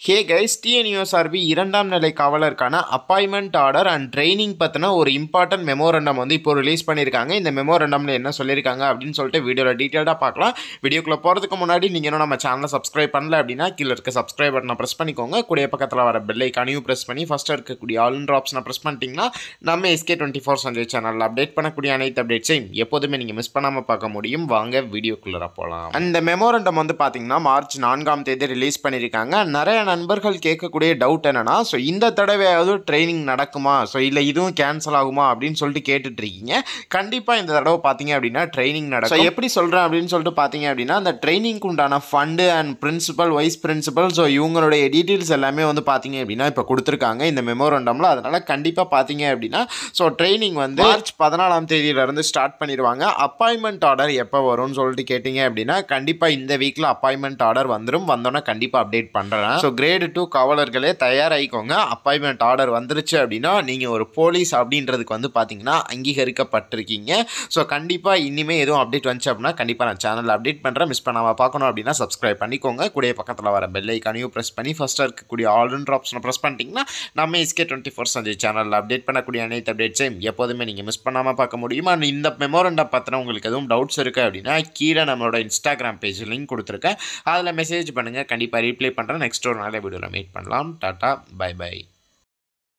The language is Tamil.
ஹே கைஸ் டிஎன்யூஎஸ்ஆர்பி இரண்டாம் நிலை காவலருக்கான அப்பாயின்மெண்ட் ஆர்டர் அண்ட் ட்ரைனிங் பற்றின ஒரு இம்பார்ட்டன்ட் மெமோரண்டம் வந்து இப்போ ரிலீஸ் பண்ணியிருக்காங்க இந்த மெமோரண்டமில் என்ன சொல்லியிருக்காங்க அப்படின்னு சொல்லிட்டு வீடியோவில் டீட்டெயிலாக பார்க்கலாம் வீடியோக்குள்ளே போகிறதுக்கு முன்னாடி நீங்கள் இன்னும் நம்ம சேனலை சப்ஸ்கிரைப் பண்ணல அப்படின்னா கீழே இருக்க சப்ஸ்கிரைப் பட்டனை ப்ரெஸ் பண்ணிக்கோங்க கூடிய பக்கத்தில் வர பெல் ஐக்கானையும் ப்ரெஸ் பண்ணி ஃபஸ்ட்டு இருக்கக்கூடிய ஆல் ஆப்ஷனை ப்ரெஸ் பண்ணிட்டீங்கன்னா நம்ம எஸ்கே டுவெண்ட்டி ஃபோர் சஞ்சய் சேனலில் அப்டேட் பண்ணக்கூடிய அனைத்து அப்டேட்ஸையும் எப்போதுமே நீங்கள் மிஸ் பண்ணாமல் பார்க்க முடியும் வாங்க வீடியோக்குள்ளே போகலாம் அந்த மெமோரண்டம் வந்து பார்த்தீங்கன்னா மார்ச் நான்காம் தேதி ரிலீஸ் பண்ணியிருக்காங்க நிறைய நண்பர்கள் கேட்கக்கூடிய டவுட் என்னன்னா ஸோ இந்த தடவையாவது ட்ரைனிங் நடக்குமா ஸோ இல்லை இதுவும் கேன்சல் ஆகுமா அப்படின்னு சொல்லிட்டு கேட்டுட்டு இருக்கீங்க கண்டிப்பாக இந்த தடவை பார்த்தீங்க அப்படின்னா ட்ரைனிங் நடக்கும் So, எப்படி சொல்கிறேன் அப்படின்னு சொல்லிட்டு பார்த்தீங்க அப்படின்னா அந்த ட்ரைனிங்க்கு உண்டான fund and principal vice principal so இவங்களுடைய டீட்டெயில்ஸ் எல்லாமே வந்து பார்த்தீங்க அப்படின்னா இப்போ கொடுத்துருக்காங்க இந்த மெமோரண்டமில் அதனால் கண்டிப்பாக பார்த்தீங்க அப்படின்னா ஸோ ட்ரைனிங் வந்து மார்ச் பதினாலாம் தேதியிலேருந்து ஸ்டார்ட் பண்ணிடுவாங்க அப்பாயின்மெண்ட் ஆர்டர் எப்போ வரும்னு சொல்லிட்டு கேட்டிங்க அப்படின்னா கண்டிப்பாக இந்த வீக்கில் அப்பாயின்மெண்ட் ஆர்டர் வந்துடும் வந்தோன்னே கண்டிப்பாக அப்டேட் பண்ணுறேன் ஸோ கிரேடு டூ காவலர்களே தயாராகிக்கோங்க அப்பாயின்மெண்ட் ஆர்டர் வந்துருச்சு அப்படின்னா நீங்கள் ஒரு போலீஸ் அப்படின்றதுக்கு வந்து பார்த்தீங்கன்னா அங்கீகரிக்கப்பட்டிருக்கீங்க ஸோ கண்டிப்பாக இனிமேல் எதுவும் அப்டேட் வந்துச்சு அப்படின்னா கண்டிப்பாக நான் சேனலில் அப்டேட் பண்ணுறேன் மிஸ் பண்ணாமல் பார்க்கணும் அப்படின்னா சப்ஸ்கிரைப் பண்ணிக்கோங்க கூடிய பக்கத்தில் வர பெல் ஐக்கானையும் ப்ரெஸ் பண்ணி ஃபஸ்ட்டாக இருக்கக்கூடிய ஆல்ன்ற ஆப்ஷனை ப்ரெஸ் பண்ணிட்டீங்கன்னா நம்ம எஸ்கே டுவெண்ட்டி ஃபோர் சஞ்சய் சேனலில் அப்டேட் பண்ணக்கூடிய அனைத்து அப்டேட்ஸையும் எப்போதுமே நீங்கள் மிஸ் பண்ணாமல் பார்க்க முடியும் அண்ட் இந்த மெமோரண்டம் பற்றின உங்களுக்கு எதுவும் டவுட்ஸ் இருக்குது அப்படின்னா கீழே நம்மளோட இன்ஸ்டாகிராம் பேஜ் லிங்க் கொடுத்துருக்கேன் அதில் மெசேஜ் பண்ணுங்கள் கண்டிப்பாக ரீப்ளை பண்ணுறேன் நெக்ஸ்ட் ஒரு நல்ல வீடியோவில் மீட் பண்ணலாம் டாட்டா பை பை